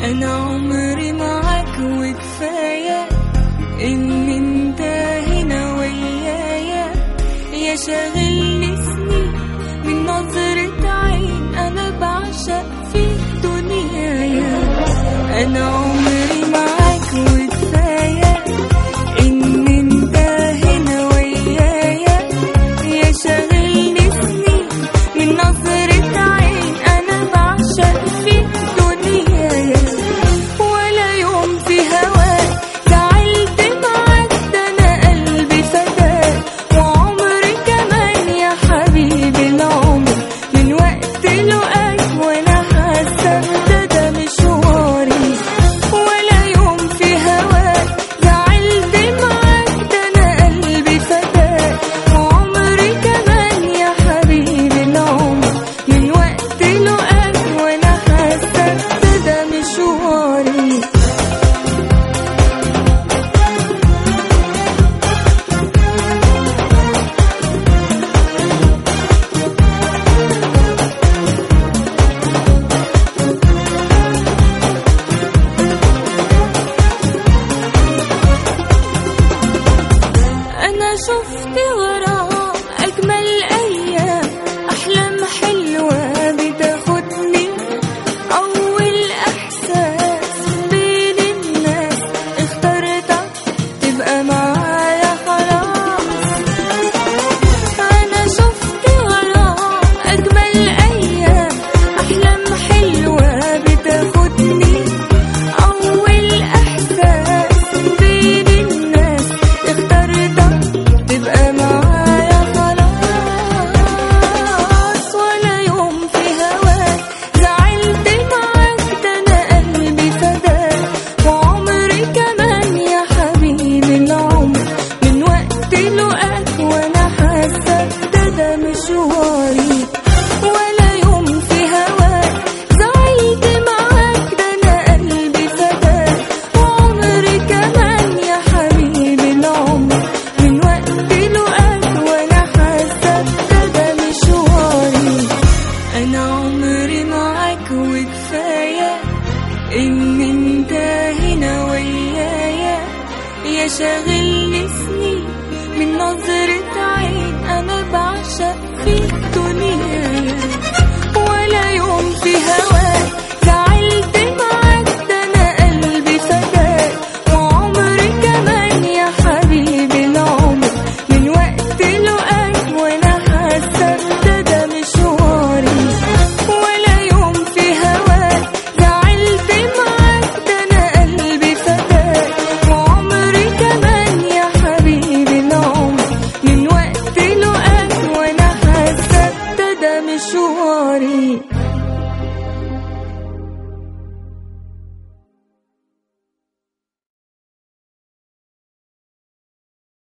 انا عمري معاك وكفايه ان انت هنا ويايا يا شاغلني سنين من نظرة عين انا بعشق فيك دنيايا انا عمري معاك وكفايه ان انت هنا ويايا يا شاغلني سنين من نظرة عين انا بعشق فيك دنيايا ولا يوم في هواك زعلت معاك ده انا قلبي فداك وعمري كمان يا حبيبي العمر من وقت لقاك وانا حاسه ده ده مشواري ولا يوم في هواك زعلت معاك ده انا قلبي فداك وعمري كمان يا حبيبي العمر من وقت لقاك وانا حاسه ده ده مشواري أنا شفت وراها أجمل أيام أحلام حلوة بتاخدني أول إحساس بين الناس اخترتك تبقى معايا خلاص أنا شفت وراها أجمل أيام أحلام حلوة بتاخدني أول إحساس بين الناس اخترتك تبقى معايا خلاص ولا يوم في هواك زعلت معاك ده أنا قلبي فداك وعمري كمان يا حبيبي العمر من وقت لقاك وأنا حاسة ده ده مشواري ولا يوم في هواك زعلت معاك ده أنا قلبي فداك وعمري كمان يا حبيبي العمر من وقت لقاك وأنا حاسة ده ده مشواري أنا عمري معاك وكفاية إن أنت هنا ويايا يا شاغلني سنين من نظرة عين أنا بعشق فيك دنيايا ولا يوم في هواك زعلت معاك ده أنا قلبي فداك وعمري كمان يا حبيبي العمر من وقت لقاك وأنا حاسة ده ده مشواري ولا يوم في هواك زعلت معاك ده أنا قلبي فداك وعمري كمان يا حبيبي العمر من وقت لقاك وأنا حاسة ده ده مشواري